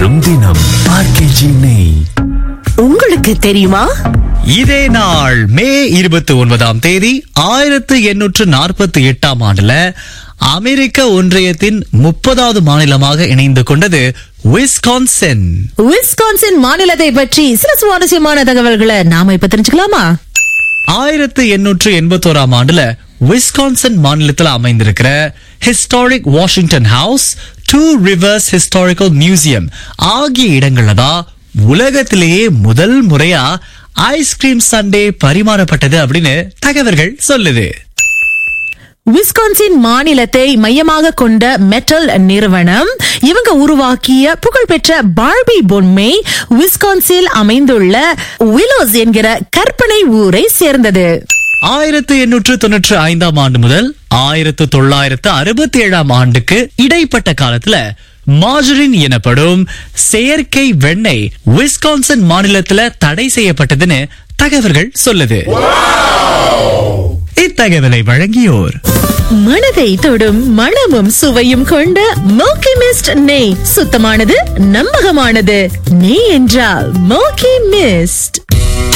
வளரும் தினம் ஆர்கேஜி நெய் உங்களுக்கு தெரியுமா இதே நாள் மே இருபத்தி ஒன்பதாம் தேதி ஆயிரத்து எண்ணூற்று நாற்பத்தி எட்டாம் ஆண்டுல அமெரிக்க ஒன்றியத்தின் முப்பதாவது மாநிலமாக இணைந்து கொண்டது விஸ்கான்சென் விஸ்கான்சின் மாநிலத்தை பற்றி சில சுவாரஸ்யமான தகவல்களை நாம இப்ப தெரிஞ்சுக்கலாமா ஆயிரத்து எண்ணூற்று எண்பத்தோராம் ஆண்டுல விஸ்கான்சன் மாநிலத்தில் அமைந்திருக்கிற historic Washington house two rivers historical museum ஆகிய இடங்கள்ல தான் உலகத்திலேயே முதல் முறையா ஐஸ்கிரீம் சண்டே பரிமாறப்பட்டது அப்படின்னு தகவல்கள் சொல்லுது விஸ்கான்சின் மாநிலத்தை மையமாக கொண்ட மெட்டல் நிறுவனம் இவங்க உருவாக்கிய புகழ்பெற்ற பார்பி பொம்மை விஸ்கான்சில் அமைந்துள்ள விலோஸ் என்கிற கற்பனை ஊரை சேர்ந்தது ஆயிரத்து எண்ணூற்று தொன்னூற்று ஐந்தாம் ஆண்டு முதல் ஆயிரத்து தொள்ளாயிரத்து அறுபத்தி ஏழாம் ஆண்டுக்கு இடைப்பட்ட காலத்துல மாஜரின் எனப்படும் செயற்கை வெண்ணெய் விஸ்கான்சன் மாநிலத்துல தடை செய்யப்பட்டதுன்னு தகவல்கள் சொல்லுது இத்தகவலை வழங்கியோர் மனதை தொடும் மணமும் சுவையும் கொண்ட மோக்கி மிஸ்ட் நெய் சுத்தமானது நம்பகமானது நெய் என்றால் மோக்கி மிஸ்ட்